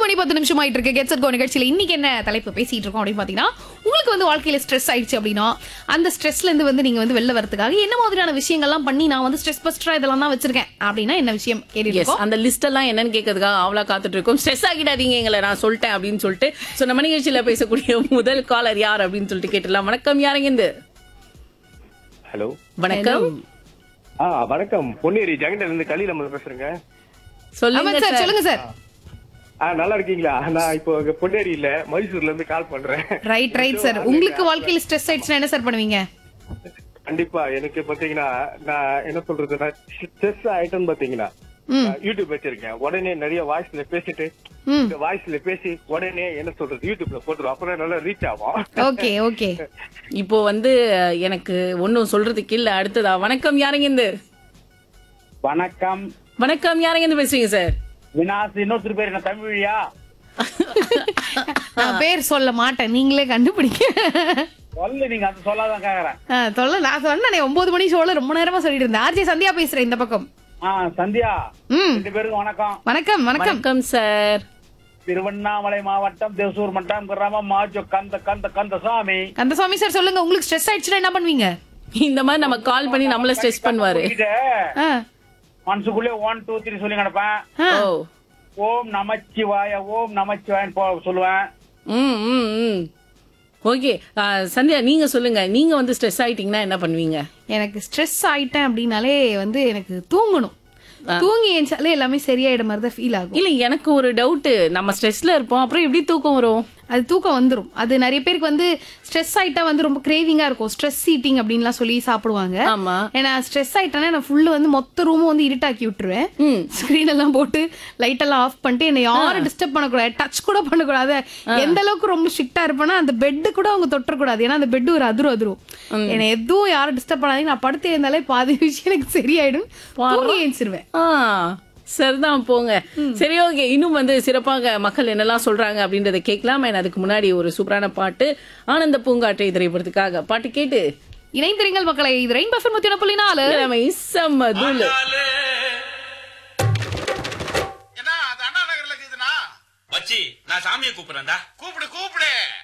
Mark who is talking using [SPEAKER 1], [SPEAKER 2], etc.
[SPEAKER 1] மணி பத்து நிமிஷம் ஆயிட்டு இருக்கு கெட்ஸ் கோ நிகழ்ச்சியில இன்னைக்கு என்ன தலைப்பு பேசிட்டு இருக்கோம் அப்படின்னு பாத்தீங்கன்னா உங்களுக்கு வந்து வாழ்க்கையில ஸ்ட்ரெஸ் ஆயிடுச்சு அப்படின்னா அந்த ஸ்ட்ரெஸ்ல இருந்து வந்து நீங்க வந்து வெளில வரதுக்காக என்ன மாதிரியான விஷயங்கள்லாம் பண்ணி நான் வந்து ஸ்ட்ரெஸ் பஸ்டரா இதெல்லாம் தான் வச்சிருக்கேன் அப்படின்னா என்ன விஷயம் கேட்டு
[SPEAKER 2] எஸ் அந்த லிஸ்ட் எல்லாம் என்னன்னு கேட்கறதுக்காக ஆவலா காத்துட்டு இருக்கோம் ஸ்ட்ரெஸ் ஆகிடாதீங்க எங்களை நான் சொல்லிட்டேன் அப்படின்னு சொல்லிட்டு சோ நம்ம நிகழ்ச்சியில பேசக்கூடிய முதல் காலர் யார் அப்படின்னு சொல்லிட்டு கேட்டலாம் வணக்கம் யாருங்க இந்த
[SPEAKER 3] ஹலோ
[SPEAKER 2] வணக்கம்
[SPEAKER 3] ஆ வணக்கம் பொன்னேரி ஜெகண்டன் இருந்து கலியில நம்ம பேசுறேங்க
[SPEAKER 2] சொல்லுங்க
[SPEAKER 1] ஆமாம் சார்
[SPEAKER 2] சார்
[SPEAKER 1] சொல்லுங்க சார்
[SPEAKER 3] ஆ நல்லா இருக்கீங்களா நான் இப்போ இங்க பொன்னேரி இல்ல மைசூர்ல இருந்து கால் பண்றேன்
[SPEAKER 1] ரைட் ரைட் சார் உங்களுக்கு வாழ்க்கையில ஸ்ட்ரெஸ் ஆயிடுச்சுன்னா என்ன சார் பண்ணுவீங்க
[SPEAKER 3] கண்டிப்பா எனக்கு பாத்தீங்கன்னா நான் என்ன சொல்றது நான் ஸ்ட்ரெஸ் ஆயிட்டேன்னு பாத்தீங்கன்னா
[SPEAKER 1] ம்.
[SPEAKER 3] யூடியூப் வச்சிருக்கேன் உடனே நிறைய வாய்ஸ்ல பேசிட்டு
[SPEAKER 1] ம்
[SPEAKER 3] இந்த வாய்ஸ்ல பேசி உடனே என்ன சொல்றது யூடியூப்ல போட்டுருவோம் அப்புறம் நல்லா ரீச் ஆகும்
[SPEAKER 1] ஓகே ஓகே
[SPEAKER 2] இப்போ வந்து அஹ், எனக்கு ஒன்னும் சொல்றதுக்கு இல்ல அடுத்ததா வணக்கம் யாருங்க இந்த
[SPEAKER 4] வணக்கம்
[SPEAKER 2] வணக்கம் யாருங்க இருந்து பேசுறீங்க சார்
[SPEAKER 4] வினாஸ் இன்னொருத்தர் பேர் என்ன தமிழியா
[SPEAKER 1] நான் பேர் சொல்ல மாட்டேன் நீங்களே கண்டுபிடிங்க
[SPEAKER 4] சொல்லு நீங்க அது சொல்லாதான் கேக்குறேன்
[SPEAKER 1] ஆ, சொல்ல நான் சொன்னேனே ஒன்பது மணி ஷோல ரொம்ப நேரமா சொல்லிட்டு இருந்தேன் ஆர்ஜே சந்தியா பேசுறேன் இந்த பக்கம்
[SPEAKER 4] ஆ சந்தியா
[SPEAKER 1] ம்
[SPEAKER 4] ரெண்டு பேருக்கும் வணக்கம்
[SPEAKER 1] வணக்கம் வணக்கம்
[SPEAKER 2] வணக்கம் சார்
[SPEAKER 4] திருவண்ணாமலை மாவட்டம் தேசூர் மட்டம் கிராமம் மாஜோ கந்த கந்த கந்தசாமி
[SPEAKER 1] கந்தசாமி சார் சொல்லுங்க உங்களுக்கு ஸ்ட்ரெஸ் ஆயிடுச்சுன்னா என்ன பண்ணுவீங்க
[SPEAKER 2] இந்த மாதிரி நம்ம கால் பண்ணி நம்மள ஸ்ட்ரெஸ் பண்ணுவாரு
[SPEAKER 4] இது
[SPEAKER 1] ஆ,
[SPEAKER 4] மனசுக்குள்ளே ஒன் டூ த்ரீ சொல்லி கிடப்பேன்
[SPEAKER 1] ஆ.
[SPEAKER 2] ஓ
[SPEAKER 4] ஓம் நமச்சிவாய ஓம் நமச்சிவாயன்னு போ சொல்லுவேன்
[SPEAKER 2] ம் ம் ம் ஓகே சந்தியா நீங்க சொல்லுங்க நீங்க வந்து ஸ்ட்ரெஸ் ஆயிட்டீங்கன்னா என்ன பண்ணுவீங்க
[SPEAKER 1] எனக்கு ஸ்ட்ரெஸ் ஆயிட்டேன் அப்படின்னாலே வந்து எனக்கு தூங்கணும் தூங்கி ஏஞ்சாலே எல்லாமே சரியாயிட மாதிரி தான் ஃபீல் ஆகும்
[SPEAKER 2] இல்ல எனக்கு ஒரு டவுட் நம்ம ஸ்ட்ரெஸ்ல இருப்போம் அப்புறம் எப்படி தூக்கம் வரும்
[SPEAKER 1] அது தூக்கம் வந்துரும் அது நிறைய பேருக்கு வந்து ஸ்ட்ரெஸ் ஆயிட்டா வந்து ரொம்ப கிரேவிங்கா இருக்கும் ஸ்ட்ரெஸ் ஈட்டிங் அப்படின்லாம் சொல்லி சாப்பிடுவாங்க
[SPEAKER 2] ஆமா
[SPEAKER 1] ஏன்னா ஸ்ட்ரெஸ் ஆயிட்டேன்னா நான் ஃபுல்லு வந்து மொத்த ரூமும் வந்து இருட்டாக்கி விட்டுருவேன்
[SPEAKER 2] ம்.
[SPEAKER 1] ஸ்க்ரீன் எல்லாம் போட்டு லைட் எல்லாம் ஆஃப் பண்ணிட்டு என்னை யாரும் டிஸ்டர்ப் பண்ணக்கூடாது டச் கூட பண்ணக்கூடாது எந்த அளவுக்கு ரொம்ப ஸ்ட்ரிக்டா இருப்பேன்னா அந்த பெட்டு கூட அவங்க தொட்டக்கூடாது ஏன்னா அந்த பெட் ஒரு அதிரும் அதிரும் என்னை எதுவும் யாரும் டிஸ்டர்ப் பண்ணாதீங்க நான் படுத்து இருந்தாலே பாதி விஷயம் எனக்கு சரியாயிடும் தூங்கி ஏஞ்சிருவேன்
[SPEAKER 2] ஆ சரிதான் போங்க சரி ஓகே இன்னும் வந்து சிறப்பாக மக்கள் என்னெல்லாம் சொல்றாங்க அப்படின்றத கேட்கலாம் And அதுக்கு முன்னாடி ஒரு சூப்பரான பாட்டு ஆனந்த பூங்காற்றை திரைப்படத்துக்காக பாட்டு கேட்டு
[SPEAKER 1] இணைந்திருங்கள் மக்களை இது ரெயின் பஃபர் முத்தின புள்ளி நாலு
[SPEAKER 2] இளமை செம்ம தூளு
[SPEAKER 5] என்ன அது அண்ணா நகர்ல இருக்குதுண்ணா
[SPEAKER 6] மச்சி நான் சாமியை கூப்பிடுறேன்டா
[SPEAKER 5] கூப்பிடு கூப்பிடு